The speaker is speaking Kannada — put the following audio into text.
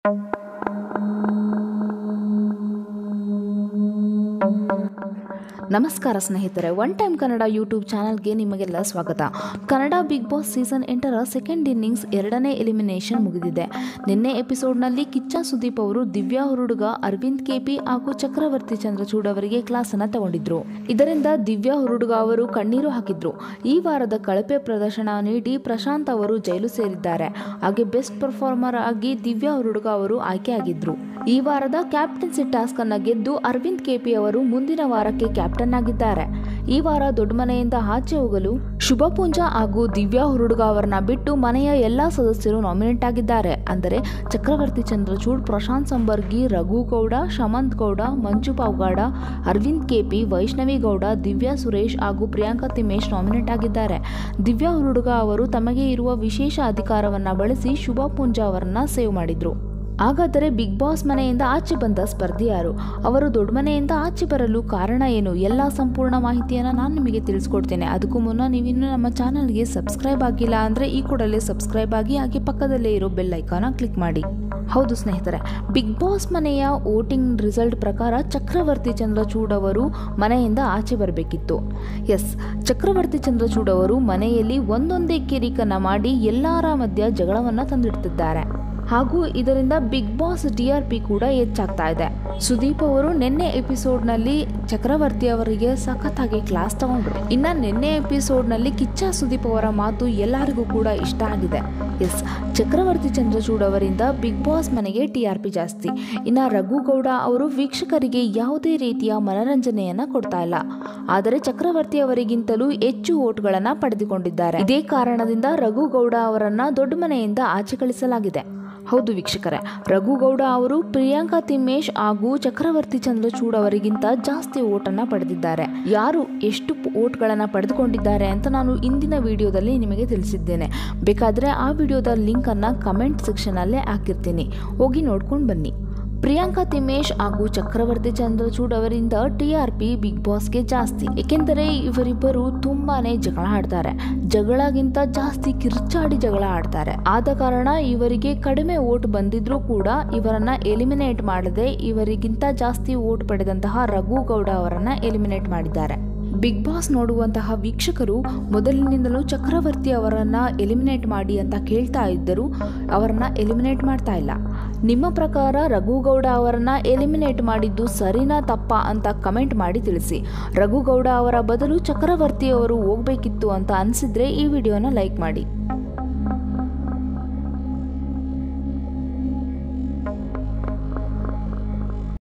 ನಮಸ್ಕಾರ ಸ್ನೇಹಿತರೆ ಒನ್ ಟೈಮ್ ಕನ್ನಡ ಯೂಟ್ಯೂಬ್ ಚಾನಲ್ಗೆ ನಿಮಗೆಲ್ಲ ಸ್ವಾಗತ ಕನ್ನಡ ಬಿಗ್ ಬಾಸ್ ಸೀಸನ್ ಎಂಟರ ಸೆಕೆಂಡ್ ಇನ್ನಿಂಗ್ಸ್ ಎರಡನೇ ಎಲಿಮಿನೇಷನ್ ಮುಗಿದಿದೆ ನಿನ್ನೆ ಎಪಿಸೋಡ್ನಲ್ಲಿ ಕಿಚ್ಚ ಸುದೀಪ್ ಅವರು ದಿವ್ಯಾ ಹುರುಡುಗ ಅರವಿಂದ್ ಕೆಪಿ ಹಾಗೂ ಚಕ್ರವರ್ತಿ ಚಂದ್ರಚೂಡ್ ಅವರಿಗೆ ಕ್ಲಾಸ್ ಅನ್ನ ತಗೊಂಡಿದ್ರು ಇದರಿಂದ ದಿವ್ಯಾ ಹುರುಡುಗ ಅವರು ಕಣ್ಣೀರು ಹಾಕಿದ್ರು ಈ ವಾರದ ಕಳಪೆ ಪ್ರದರ್ಶನ ನೀಡಿ ಪ್ರಶಾಂತ್ ಅವರು ಜೈಲು ಸೇರಿದ್ದಾರೆ ಹಾಗೆ ಬೆಸ್ಟ್ ಪರ್ಫಾರ್ಮರ್ ಆಗಿ ದಿವ್ಯಾ ಹುರುಡುಗ ಅವರು ಆಯ್ಕೆಯಾಗಿದ್ರು ಈ ವಾರದ ಕ್ಯಾಪ್ಟನ್ಸಿ ಟಾಸ್ಕ್ ಅನ್ನ ಗೆದ್ದು ಅರವಿಂದ್ ಕೆಪಿ ಅವರು ಮುಂದಿನ ವಾರಕ್ಕೆ ಕ್ಯಾಪ್ಟನ್ ಆಗಿದ್ದಾರೆ ಈ ವಾರ ದೊಡ್ಡ ಮನೆಯಿಂದ ಆಚೆ ಹೋಗಲು ಶುಭ ಪೂಂಜಾ ಹಾಗೂ ದಿವ್ಯಾ ಹುರುಡುಗ ಅವರನ್ನ ಬಿಟ್ಟು ಮನೆಯ ಎಲ್ಲಾ ಸದಸ್ಯರು ನಾಮಿನೇಟ್ ಆಗಿದ್ದಾರೆ ಅಂದರೆ ಚಕ್ರವರ್ತಿ ಚಂದ್ರಚೂಡ್ ಪ್ರಶಾಂತ್ ಸಂಬರ್ಗಿ ರಘು ಗೌಡ ಶಮಂತ್ ಗೌಡ ಮಂಜು ಪಾವ್ಗಾಡ ಅರವಿಂದ್ ಕೆಪಿ ವೈಷ್ಣವಿ ಗೌಡ ದಿವ್ಯಾ ಸುರೇಶ್ ಹಾಗೂ ಪ್ರಿಯಾಂಕಾ ತಿಮೇಶ್ ನಾಮಿನೇಟ್ ಆಗಿದ್ದಾರೆ ದಿವ್ಯಾ ಹುರುಡುಗ ಅವರು ತಮಗೆ ಇರುವ ವಿಶೇಷ ಅಧಿಕಾರವನ್ನ ಬಳಸಿ ಶುಭ ಪೂಂಜಾ ಅವರನ್ನ ಸೇವ್ ಮಾಡಿದ್ರು ಹಾಗಾದರೆ ಬಿಗ್ ಬಾಸ್ ಮನೆಯಿಂದ ಆಚೆ ಬಂದ ಸ್ಪರ್ಧಿ ಯಾರು ಅವರು ದೊಡ್ಡ ಮನೆಯಿಂದ ಆಚೆ ಬರಲು ಕಾರಣ ಏನು ಎಲ್ಲ ಸಂಪೂರ್ಣ ಮಾಹಿತಿಯನ್ನು ನಾನು ನಿಮಗೆ ತಿಳಿಸ್ಕೊಡ್ತೇನೆ ಅದಕ್ಕೂ ಮುನ್ನ ನೀವಿನ್ನೂ ನಮ್ಮ ಚಾನಲ್ಗೆ ಸಬ್ಸ್ಕ್ರೈಬ್ ಆಗಿಲ್ಲ ಅಂದರೆ ಈ ಕೂಡಲೇ ಸಬ್ಸ್ಕ್ರೈಬ್ ಆಗಿ ಹಾಗೆ ಪಕ್ಕದಲ್ಲೇ ಇರೋ ಬೆಲ್ ಐಕಾನ ಕ್ಲಿಕ್ ಮಾಡಿ ಹೌದು ಸ್ನೇಹಿತರೆ ಬಿಗ್ ಬಾಸ್ ಮನೆಯ ವೋಟಿಂಗ್ ರಿಸಲ್ಟ್ ಪ್ರಕಾರ ಚಕ್ರವರ್ತಿ ಚಂದ್ರಚೂಡ್ ಅವರು ಮನೆಯಿಂದ ಆಚೆ ಬರಬೇಕಿತ್ತು ಎಸ್ ಚಕ್ರವರ್ತಿ ಚಂದ್ರಚೂಡ್ ಅವರು ಮನೆಯಲ್ಲಿ ಒಂದೊಂದೇ ಕಿರಿಕನ್ನ ಮಾಡಿ ಎಲ್ಲರ ಮಧ್ಯ ಜಗಳವನ್ನು ತಂದಿಡ್ತಿದ್ದಾರೆ ಹಾಗೂ ಇದರಿಂದ big boss T R P ಕೂಡ ಹೆಚ್ಚಾಗ್ತಾ ಇದೆ ಸುದೀಪ್ ಅವರು ನಿನ್ನೆ ಎಪಿಸೋಡ್ನಲ್ಲಿ ಚಕ್ರವರ್ತಿ ಅವರಿಗೆ ಸಖತ್ತಾಗಿ ಕ್ಲಾಸ್ ತಗೊಂಡ್ರು ಇನ್ನ ನಿನ್ನೆ ಎಪಿಸೋಡ್ನಲ್ಲಿ ಕಿಚ್ಚ ಸುದೀಪ್ ಅವರ ಮಾತು ಎಲ್ಲರಿಗೂ ಕೂಡ ಇಷ್ಟ ಆಗಿದೆ ಎಸ್ ಚಕ್ರವರ್ತಿ ಚಂದ್ರಚೂಡ್ ಅವರಿಂದ ಬಿಗ್ ಬಾಸ್ ಮನೆಗೆ ಟಿ ಆರ್ ಪಿ ಜಾಸ್ತಿ ಇನ್ನ ರಘು ಗೌಡ ಅವರು ವೀಕ್ಷಕರಿಗೆ ಯಾವುದೇ ರೀತಿಯ ಮನರಂಜನೆಯನ್ನ ಕೊಡ್ತಾ ಇಲ್ಲ ಆದರೆ ಚಕ್ರವರ್ತಿ ಅವರಿಗಿಂತಲೂ ಹೆಚ್ಚು ಓಟ್ಗಳನ್ನ ಪಡೆದುಕೊಂಡಿದ್ದಾರೆ ಇದೇ ಕಾರಣದಿಂದ ರಘು ಗೌಡ ಅವರನ್ನ ದೊಡ್ಡ ಮನೆಯಿಂದ ಆಚೆ ಕಳಿಸಲಾಗಿದೆ ಹೌದು ವೀಕ್ಷಕರೇ ರಘುಗೌಡ ಅವರು ಪ್ರಿಯಾಂಕಾ ತಿಮ್ಮೇಶ್ ಹಾಗೂ ಚಕ್ರವರ್ತಿ ಚಂದ್ರಚೂಡ್ ಅವರಿಗಿಂತ ಜಾಸ್ತಿ ಓಟನ್ನು ಪಡೆದಿದ್ದಾರೆ ಯಾರು ಎಷ್ಟು ಓಟ್ಗಳನ್ನು ಪಡೆದುಕೊಂಡಿದ್ದಾರೆ ಅಂತ ನಾನು ಇಂದಿನ ವಿಡಿಯೋದಲ್ಲಿ ನಿಮಗೆ ತಿಳಿಸಿದ್ದೇನೆ ಬೇಕಾದರೆ ಆ ವಿಡಿಯೋದ ಲಿಂಕನ್ನು ಕಮೆಂಟ್ ಸೆಕ್ಷನಲ್ಲೇ ಹಾಕಿರ್ತೀನಿ ಹೋಗಿ ನೋಡ್ಕೊಂಡು ಬನ್ನಿ ಪ್ರಿಯಾಂಕಾ ತಿಮೇಶ್ ಹಾಗೂ ಚಕ್ರವರ್ತಿ ಚಂದ್ರಚೂಡ್ ಅವರಿಂದ ಟಿ ಆರ್ ಪಿ ಬಿಗ್ ಬಾಸ್ಗೆ ಜಾಸ್ತಿ ಏಕೆಂದರೆ ಇವರಿಬ್ಬರು ತುಂಬಾನೇ ಜಗಳ ಆಡ್ತಾರೆ ಜಗಳಗಿಂತ ಜಾಸ್ತಿ ಕಿರ್ಚಾಡಿ ಜಗಳ ಆಡ್ತಾರೆ ಆದ ಕಾರಣ ಇವರಿಗೆ ಕಡಿಮೆ ಓಟ್ ಬಂದಿದ್ರೂ ಕೂಡ ಇವರನ್ನ ಎಲಿಮಿನೇಟ್ ಮಾಡದೆ ಇವರಿಗಿಂತ ಜಾಸ್ತಿ ಓಟ್ ಪಡೆದಂತಹ ರಘು ಗೌಡ ಅವರನ್ನ ಎಲಿಮಿನೇಟ್ ಮಾಡಿದ್ದಾರೆ ಬಿಗ್ ಬಾಸ್ ನೋಡುವಂತಹ ವೀಕ್ಷಕರು ಮೊದಲಿನಿಂದಲೂ ಚಕ್ರವರ್ತಿ ಅವರನ್ನ ಎಲಿಮಿನೇಟ್ ಮಾಡಿ ಅಂತ ಕೇಳ್ತಾ ಇದ್ದರು ಅವರನ್ನ ಎಲಿಮಿನೇಟ್ ಮಾಡ್ತಾ ಇಲ್ಲ ನಿಮ್ಮ ಪ್ರಕಾರ ರಘುಗೌಡ ಅವರನ್ನ ಎಲಿಮಿನೇಟ್ ಮಾಡಿದ್ದು ಸರಿನಾ ತಪ್ಪಾ ಅಂತ ಕಮೆಂಟ್ ಮಾಡಿ ತಿಳಿಸಿ ರಘುಗೌಡ ಅವರ ಬದಲು ಚಕ್ರವರ್ತಿ ಅವರು ಹೋಗ್ಬೇಕಿತ್ತು ಅಂತ ಅನಿಸಿದ್ರೆ ಈ ವಿಡಿಯೋನ ಲೈಕ್ ಮಾಡಿ